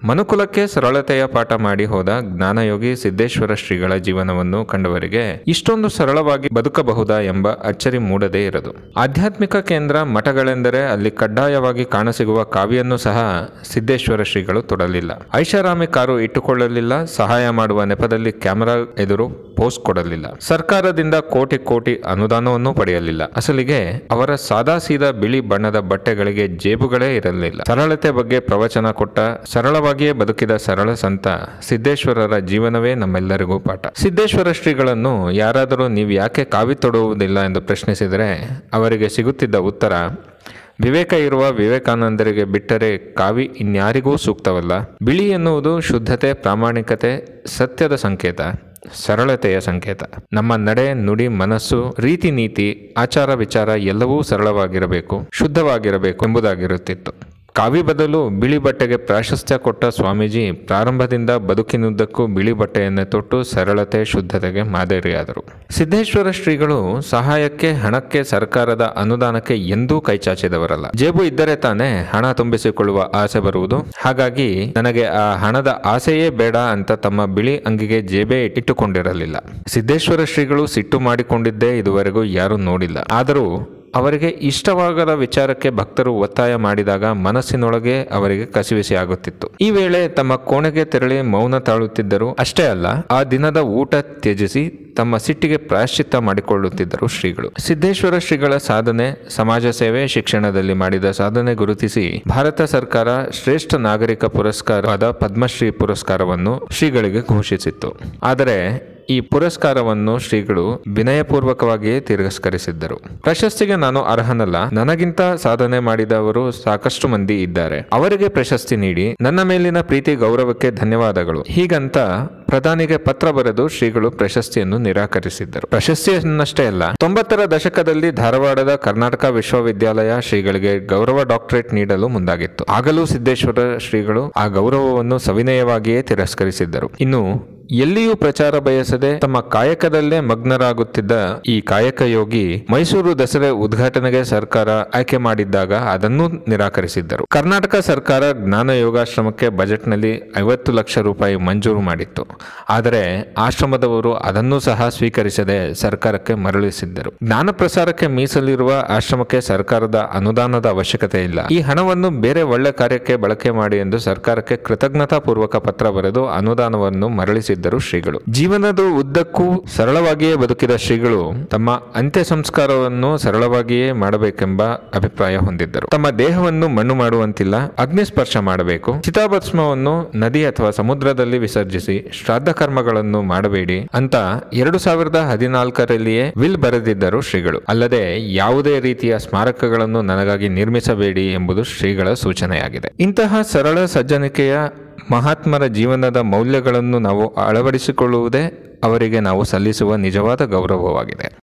ಮನುಕುಲಕ್ಕೆ ಸರಳತೆಯ ಪಾಠ ಮಾಡಿ ಹೋದ ಜ್ಞಾನಯೋಗಿ ಸಿದ್ದೇಶ್ವರ ಶ್ರೀಗಳ ಜೀವನವನ್ನು ಕಂಡವರಿಗೆ ಇಷ್ಟೊಂದು ಸರಳವಾಗಿ ಬದುಕಬಹುದಾ ಎಂಬ ಅಚ್ಚರಿ ಮೂಡದೇ ಇರದು ಆಧ್ಯಾತ್ಮಿಕ ಕೇಂದ್ರ ಮಠಗಳೆಂದರೆ ಅಲ್ಲಿ ಕಡ್ಡಾಯವಾಗಿ ಕಾಣಸಿಗುವ ಕಾವಿಯನ್ನು ಸಹ ಸಿದ್ದೇಶ್ವರ ಶ್ರೀಗಳು ತೊಡಲಿಲ್ಲ ಐಷಾರಾಮಿ ಕಾರು ಇಟ್ಟುಕೊಳ್ಳಲಿಲ್ಲ ಸಹಾಯ ಮಾಡುವ ನೆಪದಲ್ಲಿ ಕ್ಯಾಮೆರಾ ಎದುರು ಪೋಸ್ಟ್ ಕೊಡಲಿಲ್ಲ ಸರ್ಕಾರದಿಂದ ಕೋಟಿ ಕೋಟಿ ಅನುದಾನವನ್ನು ಪಡೆಯಲಿಲ್ಲ ಅಸಲಿಗೆ ಅವರ ಸಾದಾ ಸೀದಾ ಬಿಳಿ ಬಣ್ಣದ ಬಟ್ಟೆಗಳಿಗೆ ಜೇಬುಗಳೇ ಇರಲಿಲ್ಲ ಸರಳತೆ ಬಗ್ಗೆ ಪ್ರವಚನ ಕೊಟ್ಟ ಸರಳವಾಗಿಯೇ ಬದುಕಿದ ಸರಳ ಸಂತ ಸಿದ್ದೇಶ್ವರರ ಜೀವನವೇ ನಮ್ಮೆಲ್ಲರಿಗೂ ಪಾಠ ಸಿದ್ದೇಶ್ವರ ಶ್ರೀಗಳನ್ನು ಯಾರಾದರೂ ನೀವು ಯಾಕೆ ಕಾವಿ ತೊಡುವುದಿಲ್ಲ ಎಂದು ಪ್ರಶ್ನಿಸಿದರೆ ಅವರಿಗೆ ಸಿಗುತ್ತಿದ್ದ ಉತ್ತರ ವಿವೇಕ ಇರುವ ವಿವೇಕಾನಂದರಿಗೆ ಬಿಟ್ಟರೆ ಕಾವಿ ಇನ್ಯಾರಿಗೂ ಸೂಕ್ತವಲ್ಲ ಬಿಳಿ ಎನ್ನುವುದು ಶುದ್ಧತೆ ಪ್ರಾಮಾಣಿಕತೆ ಸತ್ಯದ ಸಂಕೇತ ಸರಳತೆಯ ಸಂಕೇತ ನಮ್ಮ ನಡೆ ನುಡಿ ಮನಸ್ಸು ರೀತಿ ನೀತಿ ಆಚಾರ ವಿಚಾರ ಎಲ್ಲವೂ ಸರಳವಾಗಿರಬೇಕು ಶುದ್ಧವಾಗಿರಬೇಕು ಎಂಬುದಾಗಿರುತ್ತಿತ್ತು ಕಾವಿ ಬದಲು ಬಿಳಿ ಬಟ್ಟೆಗೆ ಪ್ರಾಶಸ್ತ್ಯ ಕೊಟ್ಟ ಸ್ವಾಮೀಜಿ ಪ್ರಾರಂಭದಿಂದ ಬದುಕಿನುದ್ದಕ್ಕೂ ಬಿಳಿ ಬಟ್ಟೆಯನ್ನೇ ತೊಟ್ಟು ಸರಳತೆ ಶುದ್ಧತೆಗೆ ಮಾದರಿಯಾದರು ಸಿದ್ದೇಶ್ವರ ಶ್ರೀಗಳು ಸಹಾಯಕ್ಕೆ ಹಣಕ್ಕೆ ಸರ್ಕಾರದ ಅನುದಾನಕ್ಕೆ ಎಂದೂ ಕೈಚಾಚಿದವರಲ್ಲ ಜೇಬು ಇದ್ದರೆ ತಾನೇ ಹಣ ತುಂಬಿಸಿಕೊಳ್ಳುವ ಆಸೆ ಬರುವುದು ಹಾಗಾಗಿ ನನಗೆ ಆ ಹಣದ ಆಸೆಯೇ ಬೇಡ ಅಂತ ತಮ್ಮ ಬಿಳಿ ಅಂಗಿಗೆ ಜೇಬೇ ಇಟ್ಟುಕೊಂಡಿರಲಿಲ್ಲ ಸಿದ್ದೇಶ್ವರ ಶ್ರೀಗಳು ಸಿಟ್ಟು ಮಾಡಿಕೊಂಡಿದ್ದೇ ಇದುವರೆಗೂ ಯಾರೂ ನೋಡಿಲ್ಲ ಆದರೂ ಅವರಿಗೆ ಇಷ್ಟವಾಗದ ವಿಚಾರಕ್ಕೆ ಭಕ್ತರು ಒತ್ತಾಯ ಮಾಡಿದಾಗ ಮನಸ್ಸಿನೊಳಗೆ ಅವರಿಗೆ ಕಸಿವಿಸಿ ಆಗುತ್ತಿತ್ತು ಈ ವೇಳೆ ತಮ್ಮ ಕೋಣೆಗೆ ತೆರಳಿ ಮೌನ ತಾಳುತ್ತಿದ್ದರು ಅಷ್ಟೇ ಅಲ್ಲ ಆ ದಿನದ ಊಟ ತ್ಯಜಿಸಿ ತಮ್ಮ ಸಿಟ್ಟಿಗೆ ಪ್ರಾಯಶ್ಚಿತ್ತ ಮಾಡಿಕೊಳ್ಳುತ್ತಿದ್ದರು ಶ್ರೀಗಳು ಸಿದ್ದೇಶ್ವರ ಶ್ರೀಗಳ ಸಾಧನೆ ಸಮಾಜ ಸೇವೆ ಶಿಕ್ಷಣದಲ್ಲಿ ಮಾಡಿದ ಸಾಧನೆ ಗುರುತಿಸಿ ಭಾರತ ಸರ್ಕಾರ ಶ್ರೇಷ್ಠ ನಾಗರಿಕ ಪುರಸ್ಕಾರವಾದ ಪದ್ಮಶ್ರೀ ಪುರಸ್ಕಾರವನ್ನು ಶ್ರೀಗಳಿಗೆ ಘೋಷಿಸಿತ್ತು ಆದರೆ ಈ ಪುರಸ್ಕಾರವನ್ನು ಶ್ರೀಗಳು ವಿನಯಪೂರ್ವಕವಾಗಿಯೇ ತಿರಸ್ಕರಿಸಿದ್ದರು ಪ್ರಶಸ್ತಿಗೆ ನಾನು ಅರ್ಹನಲ್ಲ ನನಗಿಂತ ಸಾಧನೆ ಮಾಡಿದವರು ಸಾಕಷ್ಟು ಮಂದಿ ಇದ್ದಾರೆ ಅವರಿಗೆ ಪ್ರಶಸ್ತಿ ನೀಡಿ ನನ್ನ ಮೇಲಿನ ಪ್ರೀತಿ ಗೌರವಕ್ಕೆ ಧನ್ಯವಾದಗಳು ಹೀಗಂತ ಪ್ರಧಾನಿಗೆ ಪತ್ರ ಬರೆದು ಶ್ರೀಗಳು ಪ್ರಶಸ್ತಿಯನ್ನು ನಿರಾಕರಿಸಿದ್ದರು ಪ್ರಶಸ್ತಿಯನ್ನಷ್ಟೇ ಅಲ್ಲ ತೊಂಬತ್ತರ ದಶಕದಲ್ಲಿ ಧಾರವಾಡದ ಕರ್ನಾಟಕ ವಿಶ್ವವಿದ್ಯಾಲಯ ಶ್ರೀಗಳಿಗೆ ಗೌರವ ಡಾಕ್ಟರೇಟ್ ನೀಡಲು ಮುಂದಾಗಿತ್ತು ಆಗಲೂ ಸಿದ್ದೇಶ್ವರ ಶ್ರೀಗಳು ಆ ಗೌರವವನ್ನು ಸವಿನಯವಾಗಿಯೇ ತಿರಸ್ಕರಿಸಿದ್ದರು ಇನ್ನು ಎಲ್ಲಿಯೂ ಪ್ರಚಾರ ಬಯಸದೆ ತಮ್ಮ ಕಾಯಕದಲ್ಲೇ ಮಗ್ನರಾಗುತ್ತಿದ್ದ ಈ ಕಾಯಕ ಯೋಗಿ ಮೈಸೂರು ದಸರೆ ಉದ್ಘಾಟನೆಗೆ ಸರ್ಕಾರ ಆಯ್ಕೆ ಮಾಡಿದ್ದಾಗ ಅದನ್ನೂ ನಿರಾಕರಿಸಿದ್ದರು ಕರ್ನಾಟಕ ಸರ್ಕಾರ ಜ್ಞಾನ ಯೋಗಾಶ್ರಮಕ್ಕೆ ಬಜೆಟ್ನಲ್ಲಿ ಐವತ್ತು ಲಕ್ಷ ರೂಪಾಯಿ ಮಂಜೂರು ಮಾಡಿತ್ತು ಆದರೆ ಆಶ್ರಮದವರು ಅದನ್ನೂ ಸಹ ಸ್ವೀಕರಿಸದೆ ಸರ್ಕಾರಕ್ಕೆ ಮರಳಿಸಿದ್ದರು ಜ್ಞಾನ ಪ್ರಸಾರಕ್ಕೆ ಮೀಸಲಿರುವ ಆಶ್ರಮಕ್ಕೆ ಸರ್ಕಾರದ ಅನುದಾನದ ಅವಶ್ಯಕತೆ ಇಲ್ಲ ಈ ಹಣವನ್ನು ಬೇರೆ ಒಳ್ಳೆ ಕಾರ್ಯಕ್ಕೆ ಬಳಕೆ ಮಾಡಿ ಎಂದು ಸರ್ಕಾರಕ್ಕೆ ಕೃತಜ್ಞತಾ ಪೂರ್ವಕ ಪತ್ರ ಬರೆದು ಅನುದಾನವನ್ನು ಮರಳಿಸಿದ್ದರು ಶ್ರೀಗಳು ಜೀವನದ ಉದ್ದಕ್ಕೂ ಸರಳವಾಗಿಯೇ ಬದುಕಿದ ಶ್ರೀಗಳು ತಮ್ಮ ಅಂತ್ಯ ಸಂಸ್ಕಾರವನ್ನು ಸರಳವಾಗಿಯೇ ಮಾಡಬೇಕೆಂಬ ಅಭಿಪ್ರಾಯ ಹೊಂದಿದ್ದರು ತಮ್ಮ ದೇಹವನ್ನು ಮಣ್ಣು ಮಾಡುವಂತಿಲ್ಲ ಅಗ್ನಿಸ್ಪರ್ಶ ಮಾಡಬೇಕು ಚಿತಾಭಸ್ಮವನ್ನು ನದಿ ಅಥವಾ ಸಮುದ್ರದಲ್ಲಿ ವಿಸರ್ಜಿಸಿ ಶ್ರಾದ್ದ ಕರ್ಮಗಳನ್ನು ಮಾಡಬೇಡಿ ಅಂತ ಎರಡು ಸಾವಿರದ ಹದಿನಾಲ್ಕರಲ್ಲಿಯೇ ವಿಲ್ ಬರೆದಿದ್ದರು ಶ್ರೀಗಳು ಅಲ್ಲದೆ ಯಾವುದೇ ರೀತಿಯ ಸ್ಮಾರಕಗಳನ್ನು ನನಗಾಗಿ ನಿರ್ಮಿಸಬೇಡಿ ಎಂಬುದು ಶ್ರೀಗಳ ಸೂಚನೆಯಾಗಿದೆ ಇಂತಹ ಸರಳ ಸಜ್ಜನಿಕೆಯ ಮಹಾತ್ಮರ ಜೀವನದ ಮೌಲ್ಯಗಳನ್ನು ನಾವು ಅಳವಡಿಸಿಕೊಳ್ಳುವುದೇ ಅವರಿಗೆ ನಾವು ಸಲ್ಲಿಸುವ ನಿಜವಾದ ಗೌರವವಾಗಿದೆ